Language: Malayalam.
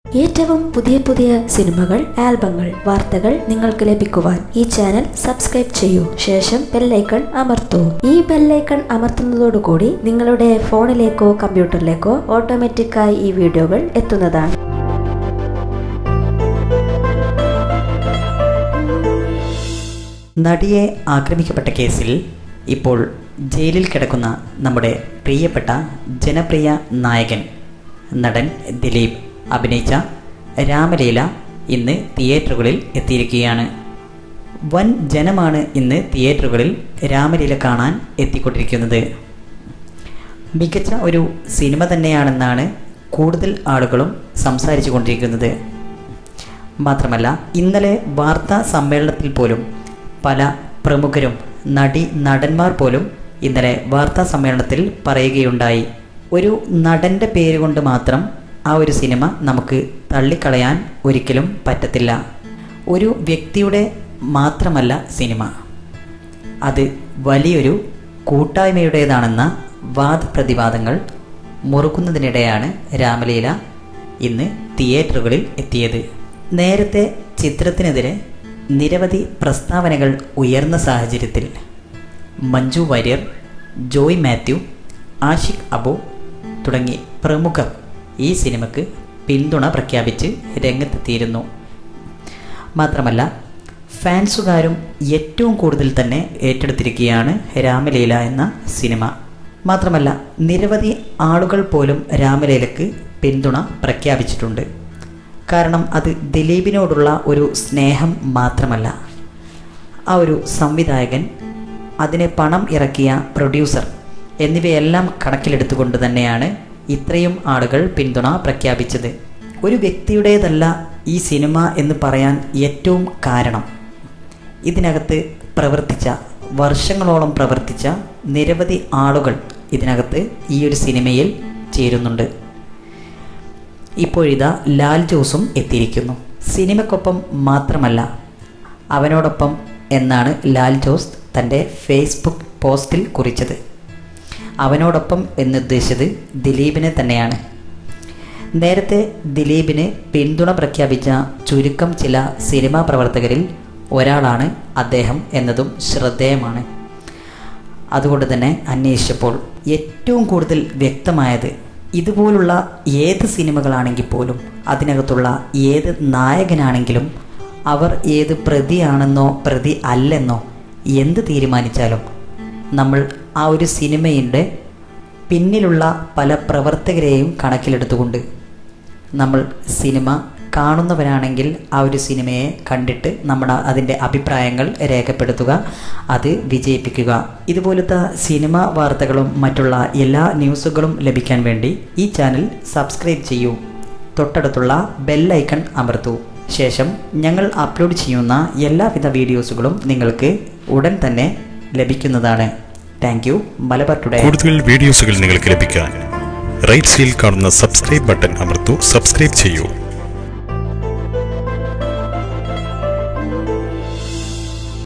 ഏറ്റവും പുതിയ പുതിയ സിനിമകൾ ആൽബങ്ങൾ വാർത്തകൾ നിങ്ങൾക്ക് ലഭിക്കുവാൻ ഈ ചാനൽ സബ്സ്ക്രൈബ് ചെയ്യൂ ശേഷം ബെല്ലൈക്കൺ അമർത്തൂ ഈ ബെല്ലൈക്കൺ അമർത്തുന്നതോടുകൂടി നിങ്ങളുടെ ഫോണിലേക്കോ കമ്പ്യൂട്ടറിലേക്കോ ഓട്ടോമാറ്റിക്കായി ഈ വീഡിയോകൾ എത്തുന്നതാണ് നടിയെ ആക്രമിക്കപ്പെട്ട കേസിൽ ഇപ്പോൾ ജയിലിൽ കിടക്കുന്ന നമ്മുടെ പ്രിയപ്പെട്ട ജനപ്രിയ നായകൻ നടൻ ദിലീപ് അഭിനയിച്ച രാമലീല ഇന്ന് തിയേറ്ററുകളിൽ എത്തിയിരിക്കുകയാണ് വൻ ജനമാണ് ഇന്ന് തിയേറ്ററുകളിൽ രാമലീല കാണാൻ എത്തിക്കൊണ്ടിരിക്കുന്നത് മികച്ച ഒരു സിനിമ തന്നെയാണെന്നാണ് കൂടുതൽ ആളുകളും സംസാരിച്ചു കൊണ്ടിരിക്കുന്നത് മാത്രമല്ല ഇന്നലെ വാർത്താ സമ്മേളനത്തിൽ പോലും പല പ്രമുഖരും നടി നടന്മാർ പോലും ഇന്നലെ വാർത്താ സമ്മേളനത്തിൽ പറയുകയുണ്ടായി ഒരു നടൻ്റെ പേര് കൊണ്ട് മാത്രം ആ ഒരു സിനിമ നമുക്ക് തള്ളിക്കളയാൻ ഒരിക്കലും പറ്റത്തില്ല ഒരു വ്യക്തിയുടെ മാത്രമല്ല സിനിമ അത് വലിയൊരു കൂട്ടായ്മയുടേതാണെന്ന വാദപ്രതിവാദങ്ങൾ മുറുകുന്നതിനിടെയാണ് രാമലീല ഇന്ന് തിയേറ്ററുകളിൽ എത്തിയത് നേരത്തെ ചിത്രത്തിനെതിരെ നിരവധി പ്രസ്താവനകൾ ഉയർന്ന സാഹചര്യത്തിൽ മഞ്ജു വാര്യർ ജോയ് മാത്യു ആഷിഖ് അബു തുടങ്ങി പ്രമുഖർ ഈ സിനിമയ്ക്ക് പിന്തുണ പ്രഖ്യാപിച്ച് രംഗത്തെത്തിയിരുന്നു മാത്രമല്ല ഫാൻസുകാരും ഏറ്റവും കൂടുതൽ തന്നെ ഏറ്റെടുത്തിരിക്കുകയാണ് രാമലീല എന്ന സിനിമ മാത്രമല്ല നിരവധി ആളുകൾ പോലും രാമലീലയ്ക്ക് പിന്തുണ പ്രഖ്യാപിച്ചിട്ടുണ്ട് കാരണം അത് ദിലീപിനോടുള്ള ഒരു സ്നേഹം മാത്രമല്ല ആ ഒരു സംവിധായകൻ അതിന് പണം ഇറക്കിയ പ്രൊഡ്യൂസർ എന്നിവയെല്ലാം കണക്കിലെടുത്തുകൊണ്ട് തന്നെയാണ് ഇത്രയും ആളുകൾ പിന്തുണ പ്രഖ്യാപിച്ചത് ഒരു വ്യക്തിയുടേതല്ല ഈ സിനിമ എന്ന് പറയാൻ ഏറ്റവും കാരണം ഇതിനകത്ത് പ്രവർത്തിച്ച വർഷങ്ങളോളം പ്രവർത്തിച്ച നിരവധി ആളുകൾ ഇതിനകത്ത് ഈ ഒരു സിനിമയിൽ ചേരുന്നുണ്ട് ഇപ്പോഴിതാ ലാൽ ജോസും എത്തിയിരിക്കുന്നു സിനിമയ്ക്കൊപ്പം മാത്രമല്ല അവനോടൊപ്പം എന്നാണ് ലാൽ ജോസ് തൻ്റെ ഫേസ്ബുക്ക് പോസ്റ്റിൽ കുറിച്ചത് അവനോടൊപ്പം എന്നുദ്ദേശിച്ചത് ദിലീപിനെ തന്നെയാണ് നേരത്തെ ദിലീപിന് പിന്തുണ പ്രഖ്യാപിച്ച ചുരുക്കം ചില സിനിമാ പ്രവർത്തകരിൽ ഒരാളാണ് അദ്ദേഹം എന്നതും ശ്രദ്ധേയമാണ് അതുകൊണ്ട് തന്നെ അന്വേഷിച്ചപ്പോൾ ഏറ്റവും കൂടുതൽ വ്യക്തമായത് ഇതുപോലുള്ള ഏത് സിനിമകളാണെങ്കിൽ പോലും അതിനകത്തുള്ള ഏത് നായകനാണെങ്കിലും അവർ ഏത് പ്രതിയാണെന്നോ പ്രതി അല്ലെന്നോ എന്ത് തീരുമാനിച്ചാലും നമ്മൾ ആ ഒരു സിനിമയുടെ പിന്നിലുള്ള പല പ്രവർത്തകരെയും കണക്കിലെടുത്തുകൊണ്ട് നമ്മൾ സിനിമ കാണുന്നവരാണെങ്കിൽ ആ ഒരു സിനിമയെ കണ്ടിട്ട് നമ്മുടെ അതിൻ്റെ അഭിപ്രായങ്ങൾ രേഖപ്പെടുത്തുക അത് വിജയിപ്പിക്കുക ഇതുപോലത്തെ സിനിമ വാർത്തകളും മറ്റുള്ള എല്ലാ ന്യൂസുകളും ലഭിക്കാൻ വേണ്ടി ഈ ചാനൽ സബ്സ്ക്രൈബ് ചെയ്യൂ തൊട്ടടുത്തുള്ള ബെല്ലൈക്കൺ അമർത്തൂ ശേഷം ഞങ്ങൾ അപ്ലോഡ് ചെയ്യുന്ന എല്ലാവിധ വീഡിയോസുകളും നിങ്ങൾക്ക് ഉടൻ തന്നെ ലഭിക്കുന്നതാണ് താങ്ക് യു മലബാർ ടുഡേ കൂടുതൽ വീഡിയോസുകൾ നിങ്ങൾക്ക് ലഭിക്കാൻ റൈറ്റ് സൈഡിൽ കാണുന്ന സബ്സ്ക്രൈബ് ബട്ടൺ അമർത്തു സബ്സ്ക്രൈബ് ചെയ്യൂ